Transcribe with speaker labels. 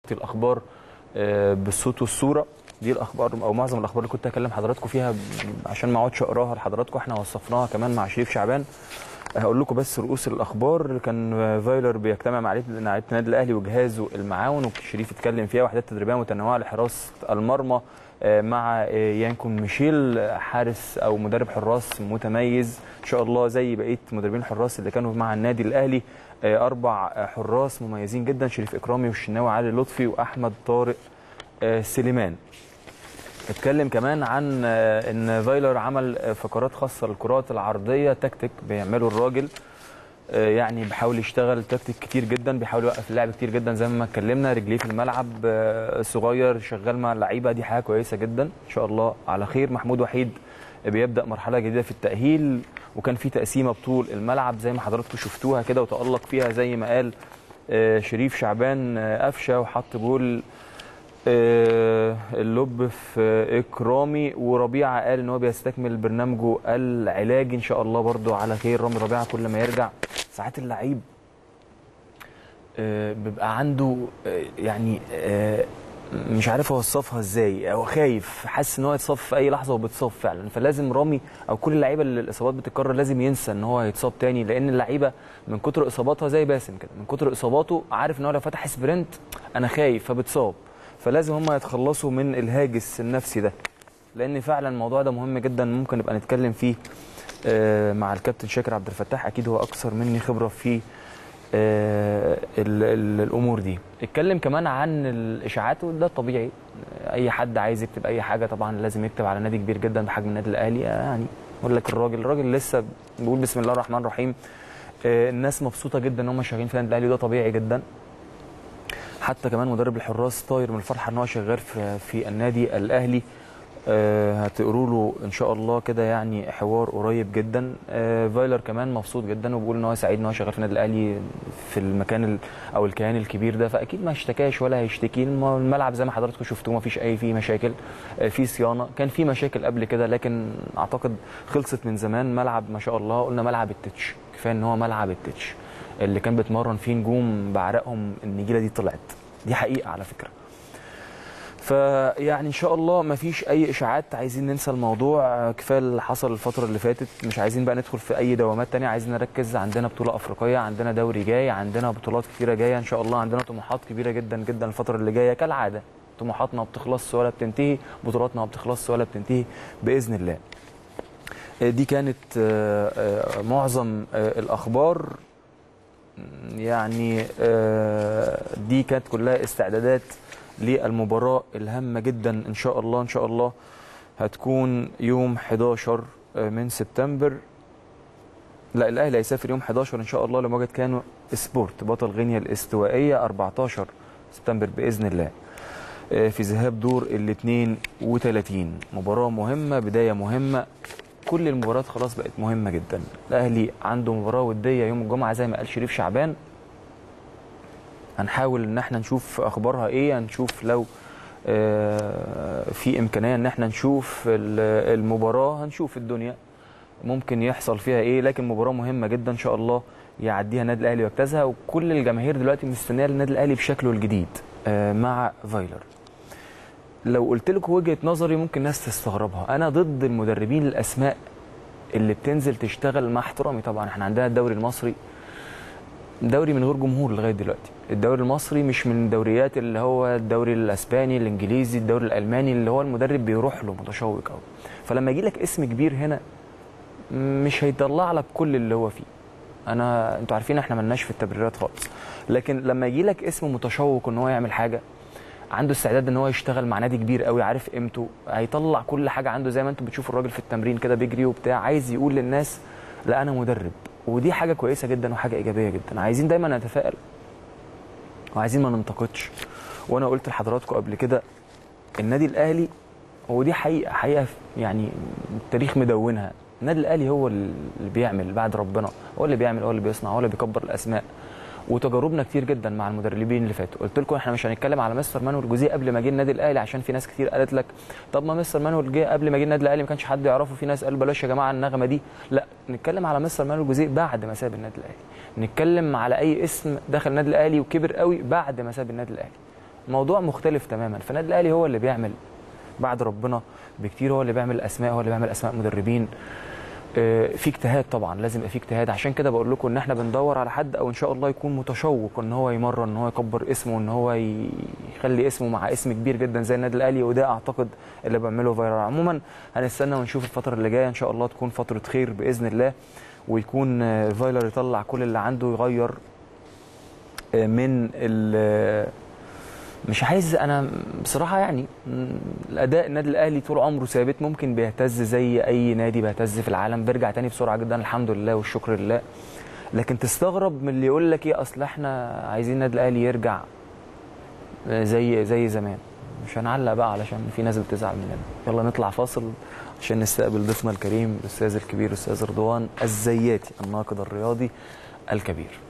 Speaker 1: الاخبار آه، بالصوت والصوره دي الاخبار او معظم الاخبار اللي كنت اكلم حضراتكم فيها عشان ما اقعدش اقراها لحضراتكم احنا وصفناها كمان مع شريف شعبان هقول لكم بس رؤوس الاخبار كان فايلر بيجتمع مع لعيبه لعيبة النادي الاهلي وجهازه المعاون وشريف اتكلم فيها وحدات تدريبيه متنوعه لحراسه المرمى آه، مع آه، يانكون ميشيل حارس او مدرب حراس متميز ان شاء الله زي بقيه مدربين الحراس اللي كانوا مع النادي الاهلي آه، اربع آه، حراس مميزين جدا شريف اكرامي والشناوي علي لطفي واحمد طارق آه، سليمان اتكلم كمان عن آه، ان فايلر عمل آه، فقرات خاصه للكرات العرضيه تكتيك بيعمله الراجل آه، يعني بيحاول يشتغل تكتيك كتير جدا بيحاول يوقف اللعب كتير جدا زي ما اتكلمنا رجليه في الملعب آه، صغير شغال مع اللعيبه دي حاجه كويسه جدا ان شاء الله على خير محمود وحيد بيبدا مرحله جديده في التاهيل وكان في تقسيمه بطول الملعب زي ما حضراتكم شفتوها كده وتالق فيها زي ما قال آه، شريف شعبان آه، قفشه وحط جول آه، اللب في اكرامي وربيعه قال ان هو بيستكمل برنامجه العلاجي ان شاء الله برضو على خير رامي ربيعه كل ما يرجع ساعات اللعيب آه، بيبقى عنده آه، يعني آه، مش عارف اوصفها ازاي هو خايف حاسس ان هو يتصاب في اي لحظه وبيتصاب فعلا فلازم رامي او كل اللعيبه اللي الاصابات بتتكرر لازم ينسى ان هو هيتصاب تاني لان اللعيبه من كتر اصاباتها زي باسم كده من كتر اصاباته عارف ان هو لو فتح سبرنت انا خايف فبتصاب فلازم هم يتخلصوا من الهاجس النفسي ده لان فعلا الموضوع ده مهم جدا ممكن نبقى نتكلم فيه آه، مع الكابتن شاكر عبد الفتاح اكيد هو اكثر مني خبره في آه، ال- ال- الامور دي اتكلم كمان عن الاشاعات وده طبيعي اي حد عايز يكتب اي حاجه طبعا لازم يكتب على نادي كبير جدا بحجم النادي الاهلي يعني اقول لك الراجل الراجل لسه بيقول بسم الله الرحمن الرحيم آه، الناس مبسوطه جدا ان هم شغالين في النادي الاهلي وده طبيعي جدا حتى كمان مدرب الحراس طاير من الفرحه ان هو شغال في, في النادي الاهلي آه، هتقروا له ان شاء الله كده يعني حوار قريب جدا آه، فايلر كمان مبسوط جدا وبيقول ان هو سعيد ان هو شغال في النادي الاهلي في المكان ال- او الكيان الكبير ده فاكيد ما اشتكاش ولا هيشتكي الم- الملعب زي ما حضراتكم شفتوه ما فيش اي فيه مشاكل آه، في صيانه كان في مشاكل قبل كده لكن اعتقد خلصت من زمان ملعب ما شاء الله قلنا ملعب التتش كفايه ان هو ملعب التتش اللي كان بيتمرن فيه نجوم بعرقهم النجيله دي طلعت دي حقيقه على فكره فيعني ان شاء الله ما فيش اي اشاعات عايزين ننسى الموضوع آه، كفايه اللي حصل الفتره اللي فاتت مش عايزين بقى ندخل في اي دوامات تانية عايزين نركز عندنا بطوله افريقيه عندنا دوري جاي عندنا بطولات كتيره جايه ان شاء الله عندنا طموحات كبيره جدا جدا الفتره اللي جايه كالعاده طموحاتنا ما بتخلصش ولا بتنتهي بطولاتنا ما بتخلصش ولا بتنتهي باذن الله آه، دي كانت آه، آه، معظم آه، الاخبار يعني آه، دي كانت كلها استعدادات للمباراة الهامة جدا إن شاء الله إن شاء الله هتكون يوم 11 من سبتمبر لا الأهلي هيسافر يوم 11 إن شاء الله لمواجهة كانوا سبورت بطل غينيا الاستوائية 14 سبتمبر بإذن الله آه، في ذهاب دور ال 32 مباراة مهمة بداية مهمة كل المباريات خلاص بقت مهمة جدا الأهلي عنده مباراة ودية يوم الجمعة زي ما قال شريف شعبان هنحاول ان احنا نشوف اخبارها ايه هنشوف لو آه، في امكانيه ان احنا نشوف ال- المباراه هنشوف الدنيا ممكن يحصل فيها ايه لكن مباراه مهمه جدا ان شاء الله يعديها النادي الاهلي ويجتازها وكل الجماهير دلوقتي مستنيه النادي الاهلي بشكله الجديد آه، مع فايلر لو قلت لكم وجهه نظري ممكن ناس تستغربها انا ضد المدربين الاسماء اللي بتنزل تشتغل مع احترامي طبعا احنا عندنا الدوري المصري دوري من غير جمهور لغايه دلوقتي الدوري المصري مش من الدوريات اللي هو الدوري الاسباني الانجليزي الدوري الالماني اللي هو المدرب بيروح له متشوق قوي فلما يجي لك اسم كبير هنا مش هيطلع لك كل اللي هو فيه انا انتوا عارفين احنا ملناش في التبريرات خالص لكن لما يجي لك اسم متشوق ان هو يعمل حاجه عنده استعداد ان هو يشتغل مع نادي كبير قوي عارف قيمته هيطلع كل حاجه عنده زي ما انتوا بتشوفوا الراجل في التمرين كده بيجري وبتاع عايز يقول للناس لا انا مدرب ودي حاجه كويسه جدا وحاجه ايجابيه جدا عايزين دايما نتفائل وعايزين ما ننتقدش وانا قلت لحضراتكم قبل كده النادي الاهلي ودي حقيقه حقيقه يعني التاريخ مدونها النادي الاهلي هو اللي بيعمل بعد ربنا هو اللي بيعمل هو اللي بيصنع هو اللي بيكبر الاسماء وتجاربنا كتير جدا مع المدربين اللي فاتوا قلت لكم احنا مش هنتكلم على مستر مانويل جوزيه قبل ما جه النادي الاهلي عشان في ناس كتير قالت لك طب ما مستر مانويل جه قبل ما جه النادي الاهلي ما كانش حد يعرفه في ناس قالوا بلاش يا جماعه النغمه دي لا نتكلم على مستر مانويل جوزيه بعد ما ساب النادي الاهلي نتكلم على اي اسم دخل النادي الاهلي وكبر قوي بعد ما ساب النادي الاهلي موضوع مختلف تماما فالنادي الاهلي هو اللي بيعمل بعد ربنا بكتير هو اللي بيعمل اسماء هو اللي بيعمل اسماء مدربين آه، في اجتهاد طبعا لازم يبقى في اجتهاد عشان كده بقول لكم ان احنا بندور على حد او ان شاء الله يكون متشوق ان هو يمرن ان هو يكبر اسمه ان هو ي- يخلي اسمه مع اسم كبير جدا زي النادي الاهلي وده اعتقد اللي بيعمله فايرال عموما هنستنى ونشوف الفتره اللي جايه ان شاء الله تكون فتره خير باذن الله ويكون آه، فايلر يطلع كل اللي عنده يغير آه، من ال مش عايز انا بصراحه يعني م، الاداء النادي الاهلي طول عمره ثابت ممكن بيهتز زي اي نادي بيهتز في العالم بيرجع تاني بسرعه جدا الحمد لله والشكر لله لكن تستغرب من اللي يقول لك ايه اصل احنا عايزين النادي الاهلي يرجع زي زي زمان مش هنعلق بقى علشان في ناس بتزعل مننا يلا نطلع فاصل عشان نستقبل ضيفنا الكريم الاستاذ الكبير الاستاذ رضوان الزياتي الناقد الرياضي الكبير